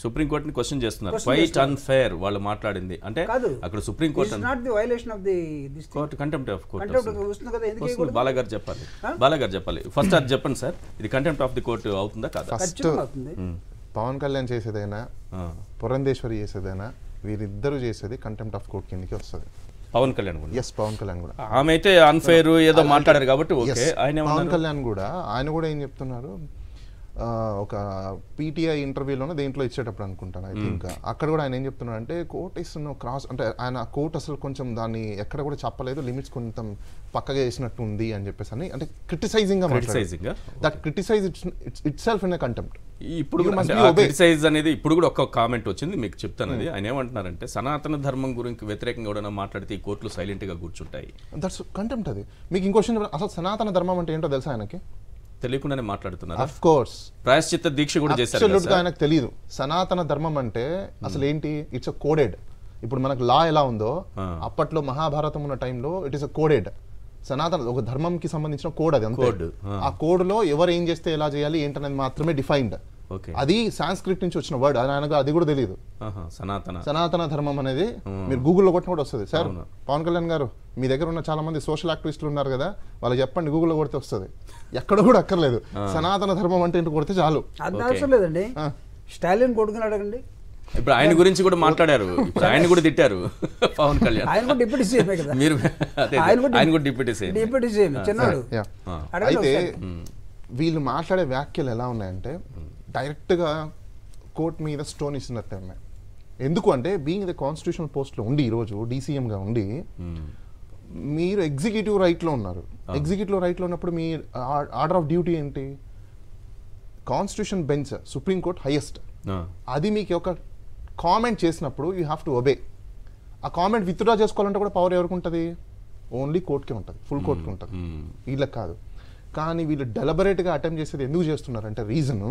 సుప్రీంకోర్టుని question చేస్తున్నారు Question quite చేస్తున్నారు. Unfair వాళ్ళు మాట్లాడింది అంటే కాదు అక్కడ supreme court not the violation of the this court contempt of court contempt వస్తుంది కదా ఎందుకు వస్తుంది వేయకూడదు? బాలాగారు చెప్పాలి బాలాగారు చెప్పాలి ఫస్ట్ అది చెప్పండి సార్ ఇది కంటెంప్ట్ ఆఫ్ ది కోర్టు అవుతుందా కాదా ఫస్ట్ ఖచ్చితంగా అవుతుంది పవన్ కళ్యాణ్ చేసేదైనా ఆ. పురంధేశ్వరి చేసేదైనా వీరిద్దరు చేసేది కంటెంప్ట్ ఆఫ్ కోర్ట్ కిందకి వస్తుంది పవన్ కళ్యాణ్ కూడా ఎస్ పవన్ కళ్యాణ్ కూడా ఆమె అయితే అన్ఫేర్ ఏదో మాట్లాడారు కాబట్టి ఓకే Yes, ఆయన పవన్ ఏమన్నారు కళ్యాణ్ కూడా ఆయన కూడా ఏం చెప్తున్నారు ఆ, ఒక పీటీఐ ఇంటర్వ్యూలోనే దేంట్లో ఇచ్చేటప్పుడు అనుకుంటాను ఐ థింక్ అక్కడ కూడా ఆయన ఏం చెప్తున్నాడు అంటే కోర్ట్ ఇస్తున్న క్రాస్ అంటే ఆయన కోర్ట్ అసలు కొంచెం దాన్ని ఎక్కడ కూడా చెప్పలేదు లిమిట్స్ కొంచెం పక్కగా వేసినట్టు ఉంది అని చెప్పేసి అని అంటే క్రిటిసైజింగ్ గా Criticizing ఆ? That criticise itself in contempt ఇప్పుడు You కూడా must అంటే be ఆ obey. క్రిటిసైజ్ అనేది ఇప్పుడు కూడా ఒక్క కామెంట్ వచ్చింది మీకు చెప్తాను అది ఆయన ఏమంటున్నారంటే సనాతన ధర్మం గురించి వ్యతిరేకంగా ఎవరైనా మాట్లాడితే ఈ కోర్టులు సైలెంట్ గా కూర్చుంటాయి దట్స్ కంటెంప్ట్ అది మీకు ఇంకో క్వశ్చన్ అసలు సనాతన ధర్మం అంటే ఏంటో తెలుసా ఆయనకి తెలియకుండానే మాట్లాడుతున్నారు అఫ్ కోర్స్ ప్రాయశ్చిత్త దీక్ష కూడా చేశారు కదా అబ్సల్యూట్ గా సార్? ఆయనకు తెలియదు సనాతన ధర్మం అంటే అసలు ఏంటి ఇట్స్ అ కోడెడ్ ఇప్పుడు మనకు లా ఎలా ఉందో ఆ. అప్పట్లో మహాభారతం ఉన్న టైంలో ఇట్ ఇస్ అ కోడెడ్ సనాతన ఒక ధర్మంకి సంబంధించిన కోడ్ అది అంతే Code, ఆ. ఆ కోడ్ లో ఎవరు ఏం చేస్తే ఎలా చేయాలి ఏంటనేది మాత్రమే డిఫైన్డ్ ఓకే అది సాంస్క్రిట్ నుంచి వచ్చిన వర్డ్ ఆయనకు అది కూడా తెలియదు ఆహా, సనాతన సనాతన ధర్మం అనేది మీరు గూగుల్లో కొట్టిన కూడా వస్తుంది సార్ అవును. పవన్ కళ్యాణ్ గారు మీ దగ్గర ఉన్న చాలా మంది సోషల్ యాక్టివిస్టులు ఉన్నారు కదా వాళ్ళు చెప్పండి గూగుల్లో కొడితే వస్తుంది ఎక్కడ కూడా అక్కర్లేదు సనాతన ధర్మం అంటే ఏంటో కొడితే చాలు అది Okay. అవసరం లేదండి ఆ. స్టాలిన్ కొడుకుని అడగండి ఇప్పుడు ఆయన గురించి కూడా మాట్లాడారు ఇప్పుడు ఆయన కూడా తిట్టారు పవన్ కళ్యాణ్ ఆయన కూడా డిప్యూటీ సీఎమే కదా మీరు అదే ఆయన కూడా ఆయన కూడా డిప్యూటీ సీఎం డిప్యూటీ సీఎం చిన్నాడు యా ఆ. అడగండి అయితే ఒకసారి. వీళ్ళు మాట్లాడే వ్యాఖ్యలు ఎలా ఉన్నాయంటే డైరెక్ట్గా కోర్ట్ మీద స్టోన్ ఇచ్చినట్టే ఉన్నాయి ఎందుకు అంటే బీయింగ్ ద కాన్స్టిట్యూషనల్ పోస్ట్లో ఉండి ఈరోజు డీసీఎంగా ఉండి మీరు ఎగ్జిక్యూటివ్ రైట్లో ఉన్నారు ఎగ్జిక్యూటివ్ రైట్లో ఉన్నప్పుడు మీ ఆర్డర్ ఆఫ్ డ్యూటీ ఏంటి కాన్స్టిట్యూషన్ బెంచ్ సుప్రీంకోర్టు హైయెస్ట్ ఆ, అది మీకు ఒక కామెంట్ చేసినప్పుడు యూ హ్యావ్ టు ఒబే ఆ కామెంట్ విత్డ్రా చేసుకోవాలంటే కూడా పవర్ ఎవరికి ఉంటుంది ఓన్లీ కోర్టుకే ఉంటుంది ఫుల్ కోర్టుకి ఉంటుంది మ్మ్. వీళ్ళకి కాదు కానీ వీళ్ళు డెలబరేట్గా అటెంప్ట్ చేసేది ఎందుకు చేస్తున్నారంటే రీజను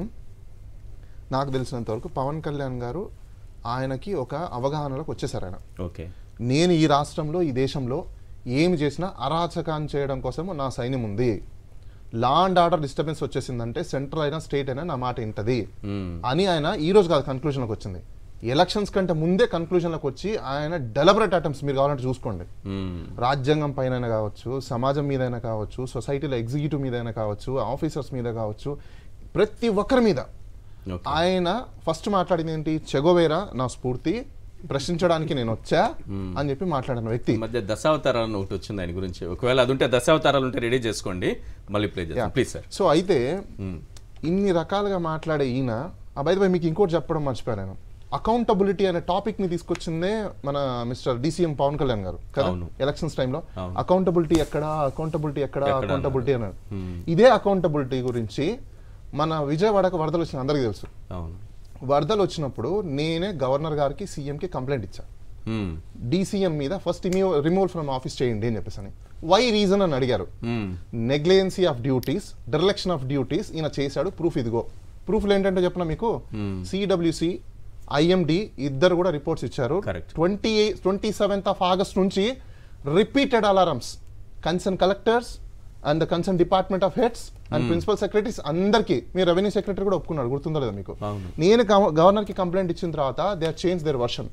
నాకు తెలిసినంత వరకు పవన్ కళ్యాణ్ గారు ఆయనకి ఒక అవగాహనలోకి వచ్చేసారు ఆయన ఓకే నేను ఈ రాష్ట్రంలో ఈ దేశంలో ఏమి చేసినా అరాచకాన్ని చేయడం కోసం నా సైన్యం ఉంది లా అండ్ ఆర్డర్ డిస్టర్బెన్స్ వచ్చేసిందంటే సెంట్రల్ అయినా స్టేట్ అయినా నా మాట ఇంటది మ్మ్. అని ఆయన ఈ రోజు కాదు కన్క్లూజన్లోకి వచ్చింది ఎలక్షన్స్ కంటే ముందే కన్క్లూజన్లోకి వచ్చి ఆయన డెలబరేట్ అటెంప్ట్స్ మీరు కావాలంటే చూసుకోండి మ్మ్. రాజ్యాంగం పైన కావచ్చు సమాజం మీదైనా కావచ్చు సొసైటీలో ఎగ్జిక్యూటివ్ మీదైనా కావచ్చు ఆఫీసర్స్ మీద కావచ్చు ప్రతి ఒక్కరి మీద ఓకే ఆయన ఫస్ట్ మాట్లాడింది ఏంటి చెగోవేరా నా స్ఫూర్తి ప్రశ్నించడానికి నేను వచ్చా అని చెప్పి మాట్లాడిన వ్యక్తి ఈ మధ్య దశావతారాలు అని ఒకటి వచ్చింది ఆయన గురించి ఒకవేళ అది ఉంటే దశావతారాలు ఉంటే రెడీ చేసుకోండి మళ్ళీ ప్లే చేస్తాం ప్లీజ్ సార్ సో అయితే ఇన్ని రకాలుగా మాట్లాడే ఈయన అబ్బాయి మీకు ఇంకోటి చెప్పడం మర్చిపోయాను నేను అకౌంటబిలిటీ అనే టాపిక్ ని తీసుకొచ్చిందే మన మిస్టర్ డిసిఎం పవన్ కళ్యాణ్ గారు కదా అవును. ఎలక్షన్స్ టైంలో అవును. అకౌంటబిలిటీ ఎక్కడ అకౌంటబిలిటీ ఎక్కడ ఎక్కడ అకౌంటబిలిటీ అన్నారు ఇదే అకౌంటబిలిటీ గురించి మన విజయవాడకు వరదలు వచ్చిన అందరికీ తెలుసు అవును వరదలు వచ్చినప్పుడు నేనే గవర్నర్ గారికి సీఎంకి కంప్లైంట్ ఇచ్చా మ్మ్. డీసీఎం మీద ఫస్ట్ రిమూవల్ ఫ్రమ్ ఆఫీస్ చేయండి అని చెప్పేసి అని వై రీజన్ అని అడిగారు మ్మ్. Negligency of duties dereliction of duties ఈయన చేశాడు ప్రూఫ్ ఇదిగో ప్రూఫ్లు ఏంటంటే చెప్పిన మీకు సిడబ్ల్యూసి ఐఎండి ఇద్దరు కూడా రిపోర్ట్స్ ఇచ్చారు Correct. Twenty twenty seventh of August నుంచి repeated alarms concern collectors and the concern department of heads and principal secretaries అందరికీ మీ రెవెన్యూ సెక్రటరీ కూడా ఒప్పుకున్నాడు గుర్తుందో లేదా మీకు అవును. నేను గవర్నర్ కి కంప్లైంట్ ఇచ్చిన తర్వాత they are change their version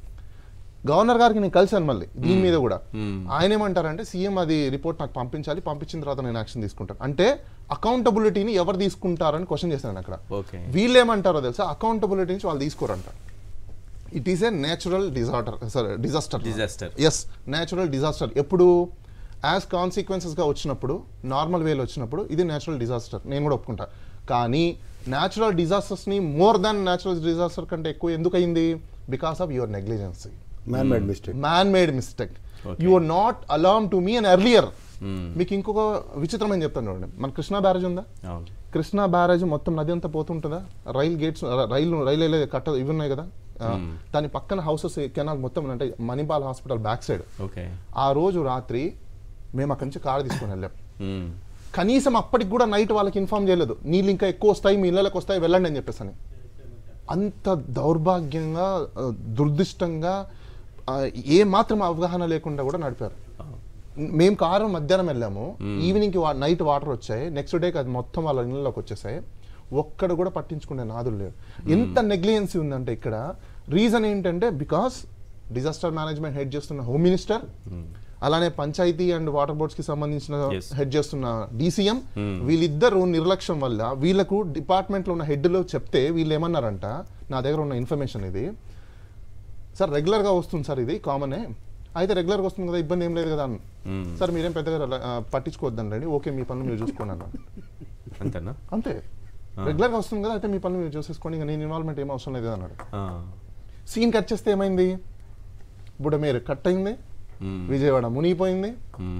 governor గారికి నేను కలిసాను మళ్ళీ దీని మీద కూడా ఆయన ఏమంటారంటే సీఎం అది రిపోర్ట్ నాకు పంపించాలి పంపించిన తర్వాత నేను యాక్షన్ తీసుకుంటాను అంటే అకౌంటబిలిటీని ఎవరు తీసుకుంటారని క్వశ్చన్ చేశాను అక్కడ ఓకే వీళ్ళు ఏమంటారో తెలుసా అకౌంటబిలిటీ నుంచి వాళ్ళు తీసుకోరంట it is a natural disorder sorry disaster Disaster. Yes natural disaster ఎప్పుడు యాజ్ కాన్సిక్వెన్సెస్గా వచ్చినప్పుడు నార్మల్ వేలో వచ్చినప్పుడు ఇది నేచురల్ డిజాస్టర్ నేను కూడా ఒప్పుకుంటా కానీ న్యాచురల్ డిజాస్టర్స్ని మోర్ దాన్ న్యాచురల్ డిజాస్టర్ కంటే ఎక్కువ ఎందుకు అయింది because of your negligency man made mistake man made mistake Okay. You are not alarm to me and earlier మీకు ఇంకొక విచిత్రమైన చెప్తాను చూడండి మన కృష్ణా బ్యారేజ్ ఉందా అవును కృష్ణా బ్యారేజ్ మొత్తం నది అంతా పోతుంటుందా రైల్ గేట్స్ రైలు రైలు వెళ్ళే కట్ట ఇవి ఉన్నాయి కదా ఆ, దాని పక్కన హౌసెస్ కెనాల్ మొత్తం అంటే Manipal hospital back side okay ఆ రోజు రాత్రి మేము అక్కడి నుంచి కారు తీసుకొని వెళ్ళాం మ్మ్. కనీసం అప్పటికి కూడా నైట్ వాళ్ళకి ఇన్ఫార్మ్ చేయలేదు నీళ్ళు ఇంకా ఎక్కువ వస్తాయి మీ ఇళ్ళకి వస్తాయి వెళ్ళండి అని చెప్పేసి అని అంత దౌర్భాగ్యంగా ఆ, దుర్దిష్టంగా ఆ, ఏ మాత్రం అవగాహన లేకుండా కూడా నడిపారు మేము కారు మధ్యాహ్నం వెళ్ళాము ఈవినింగ్ కి నైట్ వాటర్ వచ్చాయి నెక్స్ట్ డేకి అది మొత్తం వాళ్ళ ఇళ్ళలోకి వచ్చేసాయి ఒక్కడు కూడా పట్టించుకునే నాదులు లేడు ఎంత నెగ్లిజెన్సీ ఉందంటే ఇక్కడ రీజన్ ఏంటంటే బికాస్ డిజాస్టర్ మేనేజ్మెంట్ హెడ్ చేస్తున్న హోమ్ మినిస్టర్ అలానే పంచాయతీ అండ్ వాటర్ బోర్డ్స్ కి సంబంధించిన Yes. హెడ్ చేస్తున్న డీసీఎం వీళ్ళిద్దరు నిర్లక్ష్యం వల్ల వీళ్ళకు డిపార్ట్మెంట్ లో ఉన్న హెడ్లో చెప్తే వీళ్ళు ఏమన్నారంట నా దగ్గర ఉన్న ఇన్ఫర్మేషన్ ఇది సార్ రెగ్యులర్ గా వస్తుంది సార్ ఇది కామనే అయితే రెగ్యులర్ గా వస్తుంది కదా ఇబ్బంది ఏం లేదు కదా అన్న సార్ మీరేం పెద్దగా ఆ, పట్టించుకోవద్దండి ఓకే మీ పనులు మీరు చూసుకోండి అన్న అంతేనా అంతే రెగ్యులర్ గా వస్తుంది కదా అయితే మీ పనులు మీరు చూసేసుకోండి ఇంకా నేను ఇన్వాల్వ్మెంట్ ఏం అవసరం లేదు కదా అన్నాడు ఆ. సీన్ కట్ చేస్తే ఏమైంది బుడమేరు కట్ అయింది మ్మ్. విజయవాడ మునిగిపోయింది మ్మ్.